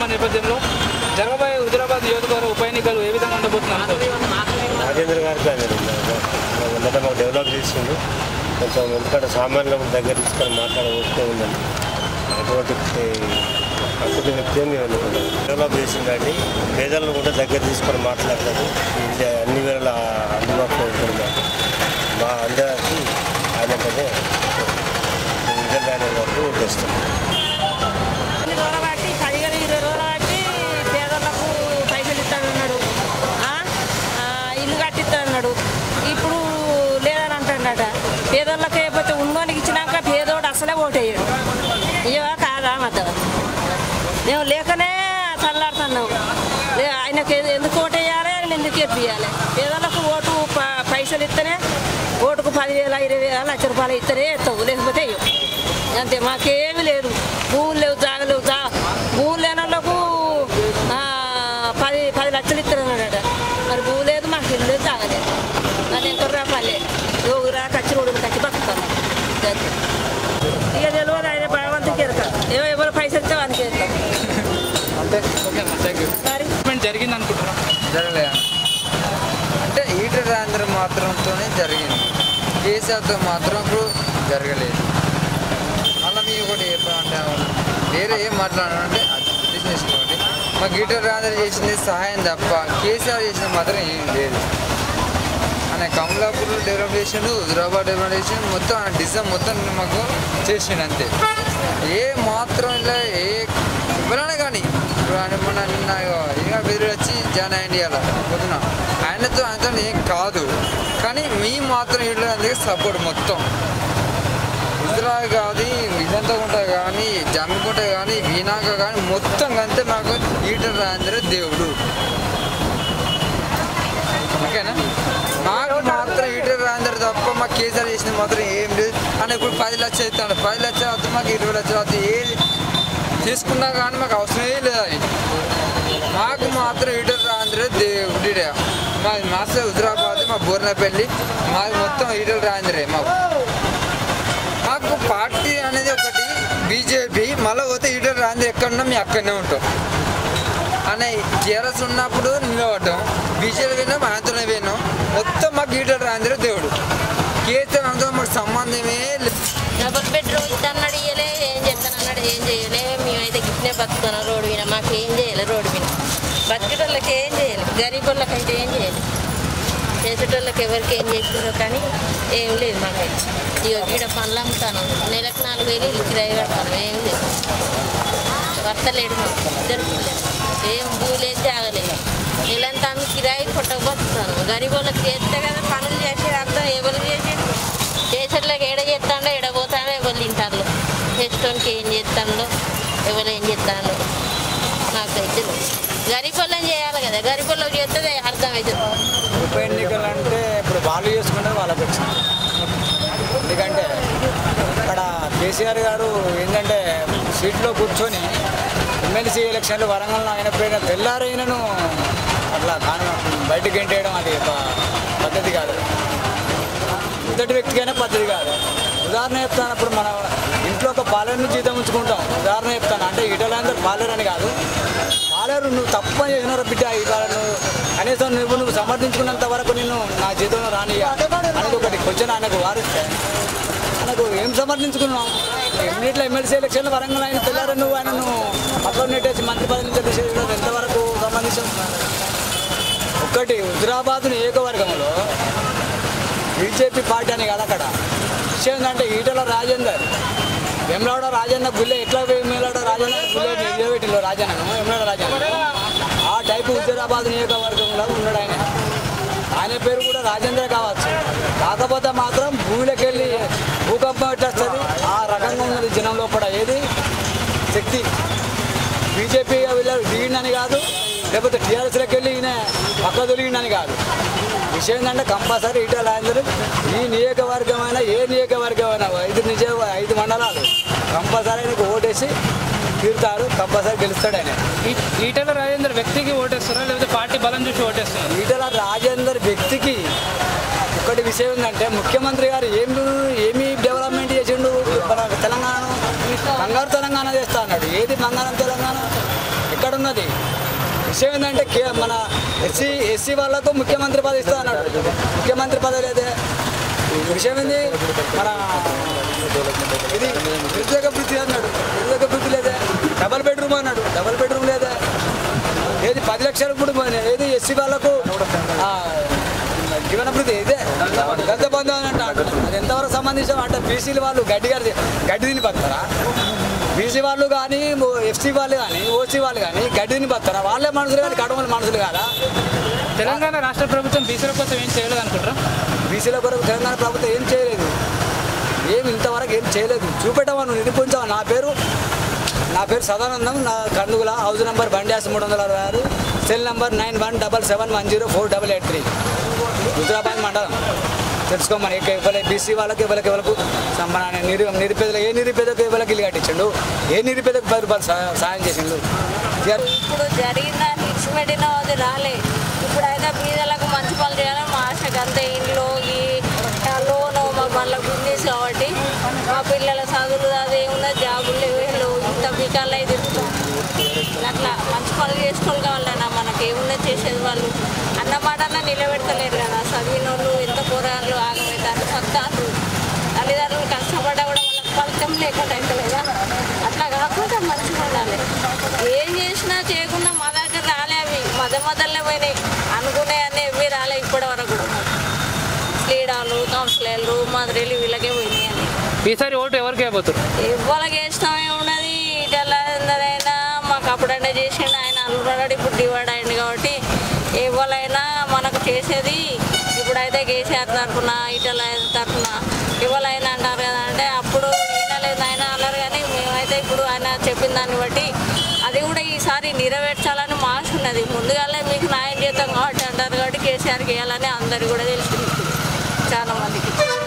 పరిణామాల నేపథ్యంలో జరగబోయే హుజరాబాద్ నియోజకవర్గ ఉప ఎన్నికలు ఏ విధంగా ఉండబోతున్నారు రాజేంద్ర గారికి అనేది మొదట మాకు డెవలప్ చేసిండు కొంచెం ఎందుకంటే సామాన్యుల దగ్గర తీసుకొని మాట్లాడే ఓపిక ఉందండి అటువంటి అటువంటి వ్యక్తి మేము అనుకున్నాం డెవలప్ చేసిందండి పేదలను కూడా దగ్గర తీసుకొని మాట్లాడతారు ఇది అన్ని వేళ అందుబాటులో ఉంటుంది మాకు. మా అందరికీ ఆయన పదే నిజంగా వరకు తెస్తాం కొన్ని రోజులు బట్టి పదిహేను ఇరవై రోజులు బట్టి పేదలకు పైసలు ఇస్తానన్నాడు ఆ? ఆ, ఇల్లు కట్టిస్తానన్నాడు ఇప్పుడు లేదని అంటాడట పేదోళ్ళకి లేకపోతే ఉన్నోనికి ఇచ్చినాక పేదోడు అసలే ఓటేయడు ఇవా కాదా మద్దతు మేము లేకనే చల్లాడుతున్నాం లే ఆయనకి ఎ- ఎందుకు ఓటేయాలి ఆయన ఎందుకు ఎప్పియాలి పేదలకు ఓటు ప- పైసలు ఇస్తేనే ఓటుకు పదివేల ఇరవై వేల లక్ష రూపాయలు ఇస్తేనే ఎత్తావు లేకపోతే ఇవ్వవు. అంతే మాకేమీ లేదు భూములు లేవు జాగలేవు జా భూములు లేని వాళ్ళకు ఆ, పది పది లక్షలు ఇస్తున్నాడట మరి భూ లేదు మాకు ఇల్లు లేదు తాగలేదు మరి ఎంత రూపాయలే యోగురా కచ్చి రోడ్డు కచ్చి బతుకుతాను అంతే. ఇక తెలియదు ఆయన భగవంతుకి ఎరక ఏవో ఎవరు పైసలు ఇస్తే వానికి ఎరక అంతే ఓకే అమ్మా థ్యాంక్ యూ మరి జరిగింది అనుకుంటున్నా జరగలే అంటే ఈటర్ రాజేంద్ర మాత్రంతోనే జరిగింది కేసీఆర్తో మాత్రం ఇప్పుడు జరగలేదు మళ్ళీ మీ ఒకటి చెప్పాలంటే వేరే ఏం మాట్లాడాలంటే అది బిజినెస్ ఒకటి మాకు ఈటర్ రాజేంద్ర చేసింది సహాయం తప్ప కేసీఆర్ చేసింది మాత్రం ఏం లేదు ఆయన కమలాపూర్లో డెవలప్ చేసిండు హుజరాబాద్ డెవలప్ చేసిండు మొత్తం ఆయన డిజైన్ మొత్తం మాకు చేసిండు అంతే ఏ మాత్రం ఇలా ఏ ఎవరైనా కానీ ఇప్పుడు ఆయన మొన్న నిన్న ఇంకా బెదిరి వచ్చి జాయిన్ అయ్యండి అలా పొద్దున ఆయనతో ఆయనతో ఏం కాదు కానీ మీ మాత్రం ఇల్లు అందుకే సపోర్ట్ మొత్తం హుజరా కానీ ఇదంతా ఉంటాయి కానీ జమ్మికుంట కానీ వీణాక కానీ మొత్తం అంతే మాకు ఈటర్ రాజేంద్ర దేవుడు ఓకేనా మాకు మాత్రం ఈటర్ రాజేంద్ర తప్ప మాకు కేసీఆర్ చేసింది మాత్రం ఏం లేదు అని ఇప్పుడు పది లక్షలు ఇస్తాడు పది లక్షలు అవుతుంది మాకు ఇరవై లక్షలు అవుతుంది ఏది తీసుకున్నా కానీ మాకు అవసరమే లేదు అది మాకు మాత్రం ఈటర్ రాజేంద్ర దేవుడిడే మా మాస్టర్ హుజరాబాద్ మా బోర్నపల్లి మాది మొత్తం ఈటర్ రాజేంద్రే మాకు మాకు పార్టీ అనేది ఒకటి బీజేపీ మళ్ళీ పోతే ఈటర్ రాంది ఎక్కడున్నా మేము అక్కడనే ఉంటాం అనే టీఆర్ఎస్ ఉన్నప్పుడు నిలబడ్డాం బీజేపీ పోయినాం ఆయనతోనే పోయినాం మొత్తం మాకు ఈటర్ రాందిరే దేవుడు కేసీఆర్ అంతా మాకు సంబంధమే లేదు డబుల్ బెడ్రూమ్ ఇద్దన్నాడు ఇయ్యలే ఏం చెప్తానన్నాడు ఏం చేయలే మేమైతే గిట్నే బతుకుతున్నాం రోడ్డు మీద మాకు ఏం చేయలే రోడ్డు మీద బతికేటోళ్ళకి ఏం చేయలేదు గరీబ్ వాళ్ళకైతే ఏం చేయలేదు చేసేటోళ్ళకి ఎవరికి ఏం చేసిందో కానీ ఏం లేదు మాకైతే ఇక గీడ పనులు అమ్ముతాను నెలకు నాలుగు వేలు ఇల్లు కిరాయి కడతాను ఏం లేదు వర్తలేడు మాకు ఇద్దరు పిల్లలు ఏం భూలేదు జాగలేదు నెలంతా అమ్మి కిరాయి కొట్టక బతుకుతాను గరీబ్ వాళ్ళకి చేస్తే కదా పనులు చేసి అర్థం ఎవరు చేసి చేసేట్లకి ఎడ చేస్తాడో ఎడ పోతాడో ఎవరు తింటారు చేసేటోనికి ఏం చేస్తాడో ఎవరు ఏం చేస్తాడో నాకైతే గరీబ్ వాళ్ళని చేయాలి కదా గరీబ్ వాళ్ళకి చేస్తే అర్థమవుతుంది ఉప ఎన్నికలు అంటే ఇప్పుడు వాళ్ళు చేసుకునేది వాళ్ళకి వచ్చింది ఎందుకంటే ఇక్కడ కేసీఆర్ గారు ఏంటంటే సీట్లో కూర్చొని ఎమ్మెల్సీ ఎలక్షన్లు వరంగల్లో అయినప్పుడైనా తెల్లారైనను అట్లా కాను బయటకు ఎంటేయడం అది ఒక పద్ధతి కాదు మొదటి వ్యక్తికైనా పద్ధతి కాదు ఉదాహరణ చెప్తానప్పుడు మన ఇంట్లో ఒక పాలర్ని జీతం ఉంచుకుంటాం ఉదాహరణ చెప్తాను అంటే ఈటలందరూ పాలేరు అని కాదు పాలేరు నువ్వు తప్పని చేసినారు బిడ్డ ఇవాళ నువ్వు కనీసం నువ్వు నువ్వు సమర్థించుకున్నంత వరకు నేను నా జీతంలో రాని అనేది ఒకటి కొంచెం ఆయనకు వారిస్తే మనకు ఏం సమర్థించుకున్నాం ఎన్నిట్లో ఎమ్మెల్సీ ఎలక్షన్లు వరంగల్ ఆయన తెల్లారు నువ్వు ఆయన నువ్వు పక్కన నెట్టేసి మంత్రి పదవి నుంచి తీసేయడం ఎంతవరకు సంబంధించిన ఒక్కటి హుజరాబాద్ నియోజకవర్గంలో బీజేపీ పార్టీ అని కాదు అక్కడ విషయం ఏంటంటే ఈటల రాజేందర్ వెమ్లాడ రాజన్న గుళ్ళే ఎట్లా వెమ్లాడ రాజన్న గుళ్ళే నిలబెట్టిలో రాజన్నను వెమ్లాడ రాజన్న ఆ టైపు హుజరాబాద్ నియోజకవర్గంలో ఉన్నాడు ఆయన ఆయన పేరు కూడా రాజేంద్ర కావచ్చు కాకపోతే మాత్రం భూమిలోకి వెళ్ళి భూకంపం ఎట్లా వస్తుంది ఆ రకంగా ఉన్నది జనం లోపల ఏది శక్తి బీజేపీ వీళ్ళు దిగిండని కాదు లేకపోతే టీఆర్ఎస్లోకి వెళ్ళి ఈయన పక్క తొలిగిండని కాదు విషయం ఏంటంటే కంపల్సరీ ఈటల అందరూ ఈ నియోజకవర్గమైన ఏ నియోజకవర్గమైనా ఐదు నిజ ఐదు మండలాలు కంపల్సరీ ఆయనకు ఓటేసి తీరుతారు కంపల్సరీ గెలుస్తాడు ఆయన ఈ- ఈటెల రాజేందర్ వ్యక్తికి ఓటేస్తారా లేకపోతే పార్టీ బలం చూసి ఓటేస్తారా ఈటల రాజేందర్ వ్యక్తికి ఒకటి విషయం ఏంటంటే ముఖ్యమంత్రి గారు ఏం ఏమి డెవలప్మెంట్ చేసిండు మన తెలంగాణ బంగారు తెలంగాణ చేస్తా అన్నాడు ఏది బంగారం తెలంగాణ ఎక్కడున్నది విషయం ఏంటంటే కే మన ఎస్సీ ఎస్సీ వాళ్ళకు ముఖ్యమంత్రి పదవి ఇస్తా అన్నాడు ముఖ్యమంత్రి పదవి లేదే విషయం ఏంది మన ఇది నిరుద్యోగ వృత్తి అన్నాడు నిరుద్యోగ వృత్తి లేదే డబల్ బెడ్రూమ్ అన్నాడు డబల్ బెడ్రూమ్ లేదే ఏది పది లక్షలకు కూడా పోయినాయి. ఏది ఎస్సీ వాళ్ళకు ఆ, జీవన వృత్తి ఇదే గద్ద బంధు అని అంటాడు అది ఎంతవరకు సంబంధించిన అంటే బీసీలు వాళ్ళు గడ్డి గడ్డి గడ్డి తిని బతారా బీసీ వాళ్ళు కానీ ఎఫ్సీ వాళ్ళు కానీ ఓసీ వాళ్ళు కానీ గడ్డి తిని బతారా వాళ్ళే మనుషులు కానీ కడమల మనుషులు కాదా తెలంగాణ రాష్ట్ర ప్రభుత్వం బీసీల కోసం ఏం చేయలేదు అనుకుంటారా బీసీల కొరకు తెలంగాణ ప్రభుత్వం ఏం చేయలేదు ఏం ఇంతవరకు ఏం చేయలేదు చూపెట్టవా నువ్వు నిరూపించావా నా పేరు నా పేరు సదానందం నా కందుగుల హౌస్ నెంబర్ బండ్యాస్ మూడు వందల అరవై ఆరు cell number nine one double seven one zero four double eight three Huzurabad మండలం తెలుసుకోమని ఎవరి బీసీ వాళ్ళకి ఎవరికి ఎవరికి మన నిరు నిరుపేదలకు ఏ నిరుపేదకు ఎవరికి ఇల్లు కట్టించండు ఏ నిరుపేదకు పది రూపాయలు సహా- సాయం చేసిండు ఇక ఇప్పుడు జరిగిన హిట్స్ పెట్టిన అది రాలే ఇప్పుడు అయితే బీదలకు మంచి పనులు చేయాలని మా ఆశకు అంతే ఇంట్లో ఈ లోను మా మళ్ళీ బిజినెస్ కాబట్టి మా పిల్లల చదువులు అది ఉన్నది జాబులు లేవు ఏం లేవు ఇంత బికాలు అయితే అట్లా మంచి పనులు చేసుకోవాలి కావాలన్నా మనకి ఏమున్నది చేసేది వాళ్ళు అన్నమాటన్నా నిలబెడతలేరు కదా చదివిన వాళ్ళు ఎంత కూరగాయలు ఆగమవుతారు సత్తారు తల్లిదండ్రులు కష్టపడ్డా కూడా వాళ్ళకి ఫలితం లేకుండా అయితే లేదా అట్లా కాకుండా మంచిగా ఉండాలి ఏం చేసినా చేయకుండా మా దగ్గర రాలే అవి మధ్య మధ్యలో పోయినాయి అనుకునే అన్నీ ఇవి రాలే ఇప్పటి వరకు కూడా లీడాలు కౌన్సిలర్లు మధురైలు వీళ్ళకే పోయినాయి అని ఈసారి ఓటు ఎవరికి అయిపోతారు ఇవ్వాలకి ఇష్టమే ఉన్నది ఇటల్లా ఎందరైనా మాకు అప్పుడంటే చేసిండు ఆయన అల్లున్నాడు ఇప్పుడు డివైడ్ అయింది కాబట్టి ఇవ్వాలైనా మనకు చేసేది ఇప్పుడైతే కేసీఆర్ తరఫున ఇటల తరఫున ఇవ్వాలైనా అంటారు కదా అంటే అప్పుడు వినలేదు ఆయన అన్నారు కానీ మేమైతే ఇప్పుడు ఆయన చెప్పిన దాన్ని బట్టి అది కూడా ఈసారి నెరవేర్చాలని మా ఆశ ఉన్నది ముందుగానే మీకు న్యాయం చేస్తాం కాబట్టి అంటారు కాబట్టి కేసీఆర్కి వేయాలని అందరు కూడా తెలిసింది చాలా మందికి